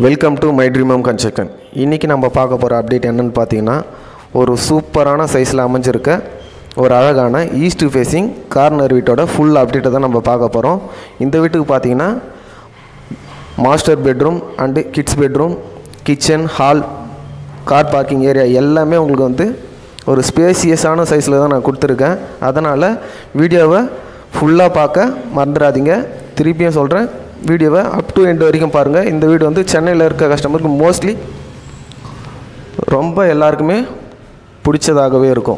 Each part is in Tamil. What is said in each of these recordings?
welcome to my dream home construction இன்றைக்கி நம்ம பார்க்க போகிற அப்டேட் என்னென்னு பார்த்தீங்கன்னா ஒரு சூப்பரான சைஸில் அமைஞ்சிருக்க ஒரு அழகான ஈஸ்ட் ஃபேஸிங் கார்னர் வீட்டோட ஃபுல் அப்டேட்டை தான் நம்ம பார்க்க போகிறோம் இந்த வீட்டுக்கு பார்த்தீங்கன்னா master bedroom and kids bedroom kitchen hall car parking area எல்லாமே உங்களுக்கு வந்து ஒரு ஸ்பேசியஸான சைஸில் தான் நான் கொடுத்துருக்கேன் அதனால் வீடியோவை ஃபுல்லாக பார்க்க மறந்துடாதீங்க திருப்பியும் சொல்கிறேன் வீடியோவை அப் டு எண்ட் வரைக்கும் பாருங்கள் இந்த வீடு வந்து சென்னையில் இருக்க கஸ்டமருக்கு மோஸ்ட்லி ரொம்ப எல்லாருக்குமே பிடிச்சதாகவே இருக்கும்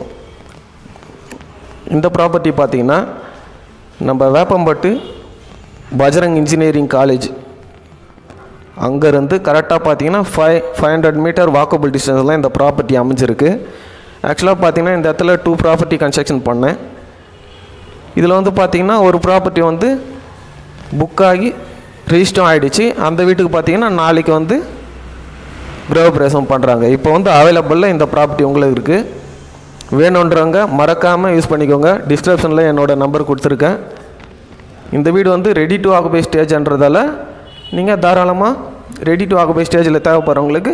இந்த ப்ராப்பர்ட்டி பார்த்தீங்கன்னா நம்ம வேப்பம்பட்டு பஜரங் இன்ஜினியரிங் காலேஜ் அங்கேருந்து கரெக்டாக பார்த்தீங்கன்னா five five hundred metre walkable டிஸ்டன்ஸில் இந்த ப்ராப்பர்ட்டி அமைஞ்சிருக்கு ஆக்சுவலாக பார்த்தீங்கன்னா இந்த இடத்துல டூ ப்ராப்பர்ட்டி கன்ஸ்ட்ரக்ஷன் பண்ணேன் இதில் வந்து பார்த்தீங்கன்னா ஒரு ப்ராப்பர்ட்டி வந்து புக் ஆகி ரிஜிஸ்டரும் ஆகிடுச்சு அந்த வீட்டுக்கு பார்த்தீங்கன்னா நாளைக்கு வந்து கிரகப்பிரவேசம் பண்ணுறாங்க இப்போ வந்து அவைலபிளில் இந்த ப்ராப்பர்ட்டி உங்களுக்கு இருக்குது வேணுன்றவங்க மறக்காமல் யூஸ் பண்ணிக்கோங்க டிஸ்கிரிப்ஷனில் என்னோடய நம்பர் கொடுத்துருக்கேன் இந்த வீடு வந்து ரெடி டு ஆக்குபை ஸ்டேஜ்ன்றதால நீங்கள் தாராளமாக ரெடி டு ஆக்குபை ஸ்டேஜில் தேவைப்படுறவங்களுக்கு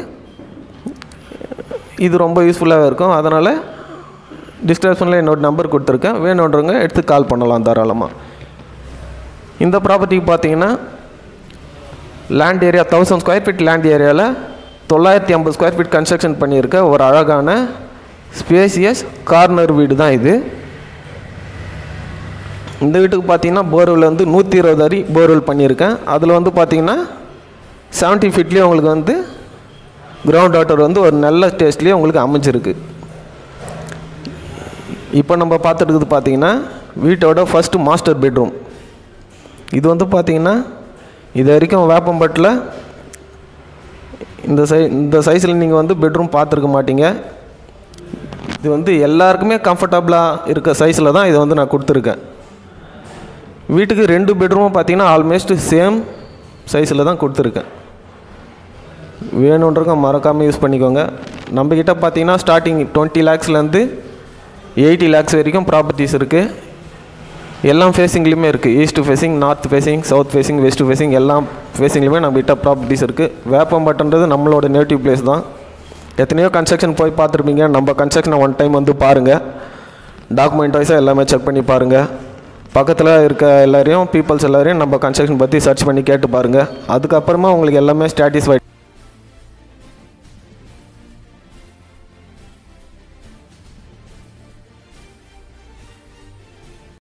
இது ரொம்ப யூஸ்ஃபுல்லாக இருக்கும் அதனால் டிஸ்கிரிப்ஷனில் என்னோடய நம்பர் கொடுத்துருக்கேன் வேணுன்றவங்க எடுத்து கால் பண்ணலாம் தாராளமாக இந்த ப்ராப்பர்ட்டிக்கு பார்த்தீங்கன்னா land area thousand square feet land ஏரியாவில் தொள்ளாயிரத்தி ஐம்பது ஸ்கொயர் ஃபீட் கன்ஸ்ட்ரக்ஷன் பண்ணியிருக்க ஒரு அழகான ஸ்பேசியஸ் கார்னர் வீடு தான் இது இந்த வீட்டுக்கு பார்த்தீங்கன்னா போர்வெல் வந்து நூற்றி இருபது அடி போர்வெல் பண்ணியிருக்கேன் அதில் வந்து பார்த்தீங்கன்னா செவன்ட்டி ஃபீட்லேயே உங்களுக்கு வந்து கிரவுண்ட் வாட்டர் வந்து ஒரு நல்ல டேஸ்ட்லேயே உங்களுக்கு அமைஞ்சிருக்கு இப்போ நம்ம பார்த்துட்டு இருக்குது பார்த்தீங்கன்னா வீட்டோட ஃபஸ்ட்டு மாஸ்டர் பெட்ரூம் இது வந்து பார்த்தீங்கன்னா இது வரைக்கும் வேப்பம்பட்டில் இந்த சை இந்த சைஸில் நீங்கள் வந்து பெட்ரூம் பார்த்துருக்க மாட்டீங்க இது வந்து எல்லாருக்குமே கம்ஃபர்டபுளாக இருக்க சைஸில் தான் இதை வந்து நான் கொடுத்துருக்கேன் வீட்டுக்கு ரெண்டு பெட்ரூமும் பார்த்தீங்கன்னா ஆல்மோஸ்ட் சேம் சைஸில் தான் கொடுத்துருக்கேன் வேணுன்றவங்க மறக்காமல் யூஸ் பண்ணிக்கோங்க நம்மக்கிட்ட பார்த்தீங்கன்னா ஸ்டார்டிங் டுவெண்ட்டி லேக்ஸ்லேருந்து எயிட்டி லேக்ஸ் வரைக்கும் ப்ராப்பர்ட்டிஸ் இருக்குது எல்லாம் ஃபேஸிங்லேயுமே இருக்குது east facing north facing south facing west facing எல்லாம் ஃபேஸிங்லேயுமே நம்மகிட்ட ப்ராப்பர்ட்டிஸ் இருக்குது வேப்பம்பட்டுன்றது நம்மளோட நேட்டிவ் பிளேஸ் தான் எத்தனையோ கன்ஸ்ட்ரக்ஷன் போய் பார்த்துருப்பீங்க நம்ம கன்ஸ்ட்ரக்ஷனை ஒன் டைம் வந்து பாருங்கள் டாக்குமெண்ட் வைஸாக எல்லாமே செக் பண்ணி பாருங்கள் பக்கத்தில் இருக்க எல்லாரையும் பீப்புள்ஸ் எல்லாரையும் நம்ம கன்ஸ்ட்ரக்ஷன் பற்றி சர்ச் பண்ணி கேட்டு பாருங்கள் அதுக்கப்புறமா உங்களுக்கு எல்லாமே ஸ்டாட்டிஸ்ஃபை